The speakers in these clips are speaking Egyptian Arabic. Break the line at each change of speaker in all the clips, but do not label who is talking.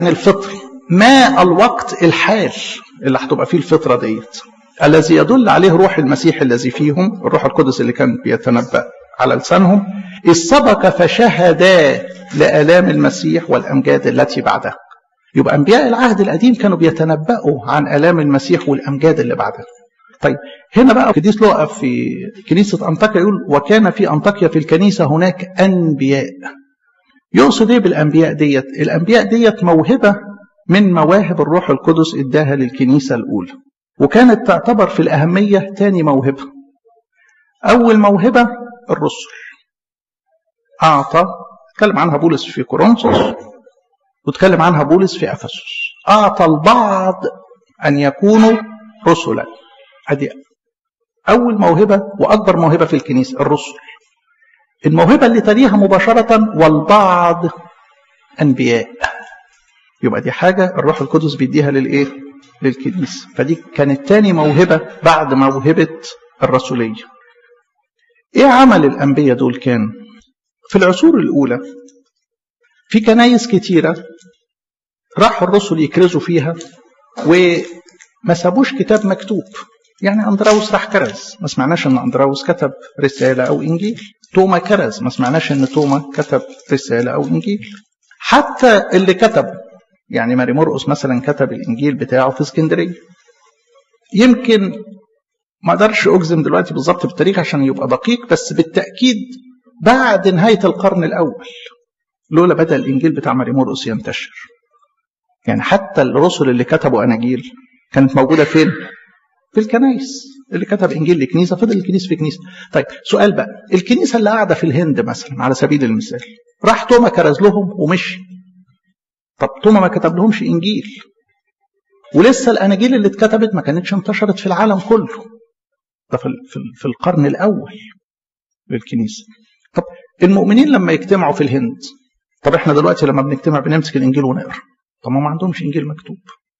الفطر ما الوقت الحال اللي هتبقى فيه الفطرة ديت الذي يدل عليه روح المسيح الذي فيهم الروح القدس اللي كان بيتنبأ على لسانهم إذ سبق فشهدا لآلام المسيح والأمجاد التي بعدها يبقى أنبياء العهد القديم كانوا بيتنبأوا عن آلام المسيح والأمجاد اللي بعدها طيب هنا بقى قديس لوقا في كنيسة أنطاكيا يقول وكان في أنطاكيا في الكنيسة هناك أنبياء يقصد ايه بالانبياء ديت الانبياء ديت موهبه من مواهب الروح القدس اداها للكنيسه الاولى وكانت تعتبر في الاهميه تاني موهبه اول موهبه الرسل اعطى اتكلم عنها بولس في كورنثوس واتكلم عنها بولس في افسس اعطى البعض ان يكونوا رسلا ادي اول موهبه واكبر موهبه في الكنيسه الرسل الموهبة اللي تليها مباشرة والبعض أنبياء يبقى دي حاجة الروح القدس بيديها للإيه؟ للكنيسة فدي كانت تاني موهبة بعد موهبة الرسولية إيه عمل الأنبياء دول كان؟ في العصور الأولى في كنايس كتيرة راحوا الرسل يكرزوا فيها وما سابوش كتاب مكتوب يعني أندراوس راح كرز ما سمعناش أن أندراوس كتب رسالة أو إنجيل توما كرز ما سمعناش أن توما كتب رسالة أو إنجيل حتى اللي كتب يعني ماري مرقس مثلا كتب الإنجيل بتاعه في اسكندرية يمكن ما اقدرش اجزم دلوقتي بالظبط بالتاريخ عشان يبقى دقيق بس بالتاكيد بعد نهايه القرن الاول لولا بدا الانجيل بتاع ماري مرقس ينتشر يعني حتى الرسل اللي كتبوا اناجيل كانت موجوده فين في الكنائس اللي كتب انجيل لكنيسه فضل الكنيسه في كنيسه طيب سؤال بقى الكنيسه اللي قاعده في الهند مثلا على سبيل المثال راح توما كرز لهم ومشي طب توما ما كتب لهمش انجيل ولسه الاناجيل اللي اتكتبت ما كانتش انتشرت في العالم كله ده في في القرن الاول للكنيسه طب المؤمنين لما يجتمعوا في الهند طب احنا دلوقتي لما بنجتمع بنمسك الانجيل ونقرا طب ما عندهمش انجيل مكتوب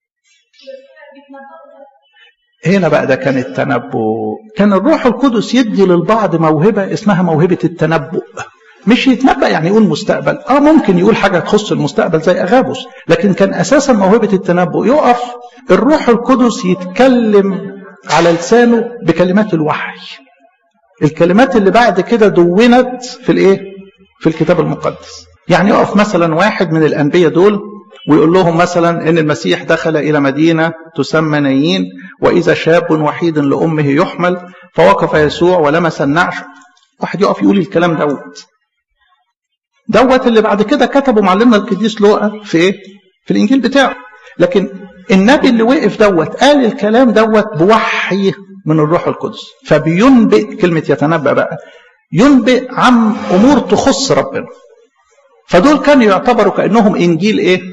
هنا بقى ده كان التنبؤ كان الروح القدس يدي للبعض موهبة اسمها موهبة التنبؤ مش يتنبأ يعني يقول مستقبل اه ممكن يقول حاجة تخص المستقبل زي أغابوس لكن كان أساسا موهبة التنبؤ يقف الروح القدس يتكلم على لسانه بكلمات الوحي الكلمات اللي بعد كده دونت في الايه في الكتاب المقدس يعني يقف مثلا واحد من الأنبياء دول ويقول لهم مثلا ان المسيح دخل الى مدينه تسمى نايين واذا شاب وحيد لامه يحمل فوقف يسوع ولمس النعش واحد يقف يقول الكلام دوت دوت اللي بعد كده كتبه معلمنا القديس لوقا في ايه في الانجيل بتاعه لكن النبي اللي وقف دوت قال الكلام دوت بوحي من الروح القدس فبينبئ كلمه يتنبأ بقى ينبئ عن امور تخص ربنا فدول كانوا يعتبروا كانهم انجيل ايه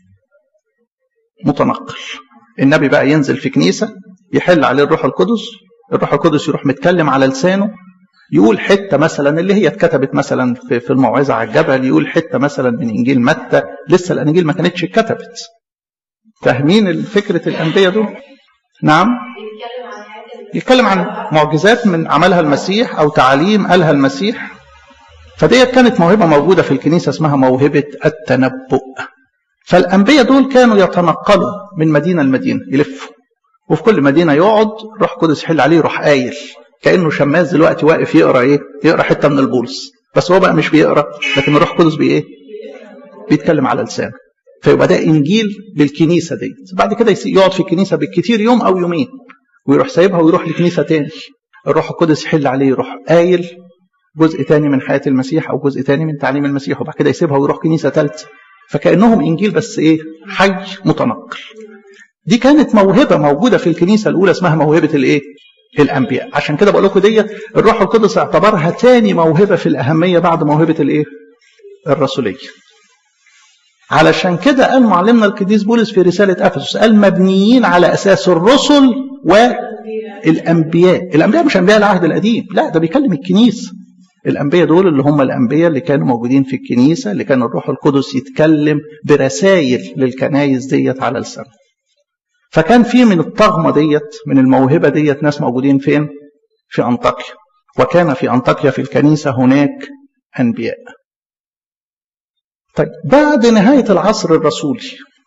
متنقل النبي بقى ينزل في كنيسة يحل عليه الروح القدس الروح القدس يروح متكلم على لسانه يقول حتة مثلا اللي هي اتكتبت مثلا في, في الموعظة على الجبل يقول حتة مثلا من إنجيل متى لسه الأناجيل ما كانتش اتكتبت فاهمين فكرة الأنبياء دول نعم يتكلم عن معجزات من عملها المسيح أو تعاليم قالها المسيح فديت كانت موهبة موجودة في الكنيسة اسمها موهبة التنبؤ فالأنبياء دول كانوا يتنقلوا من مدينة لمدينة يلفوا وفي كل مدينة يقعد روح قدس يحل عليه يروح قايل كأنه شماز دلوقتي واقف يقرا ايه؟ يقرا حتة من البولس بس هو بقى مش بيقرا لكن الروح القدس بي ايه؟ بيتكلم على لسانه فيبقى ده انجيل للكنيسه ديت بعد كده يقعد في الكنيسه بالكثير يوم او يومين ويروح سايبها ويروح لكنيسه تاني الروح القدس يحل عليه يروح قايل جزء تاني من حياه المسيح او جزء تاني من تعليم المسيح وبعد كده يسيبها ويروح كنيسه ثالثه فكانهم انجيل بس ايه حي متنقل دي كانت موهبه موجوده في الكنيسه الاولى اسمها موهبه الايه الانبياء عشان كده بقول لكم ديت الروح القدس اعتبرها تاني موهبه في الاهميه بعد موهبه الايه الرسوليه علشان كده قال معلمنا القديس بولس في رساله افسس قال مبنيين على اساس الرسل والانبياء الانبياء مش انبياء العهد القديم لا ده بيكلم الكنيسه الأنبياء دول اللي هم الأنبياء اللي كانوا موجودين في الكنيسة اللي كان الروح القدس يتكلم برسائل للكنايس ديت على لسانه فكان في من الطغمة ديت من الموهبة ديت ناس موجودين فين؟ في أنطاكيا وكان في أنطاكيا في الكنيسة هناك أنبياء طيب بعد نهاية العصر الرسولي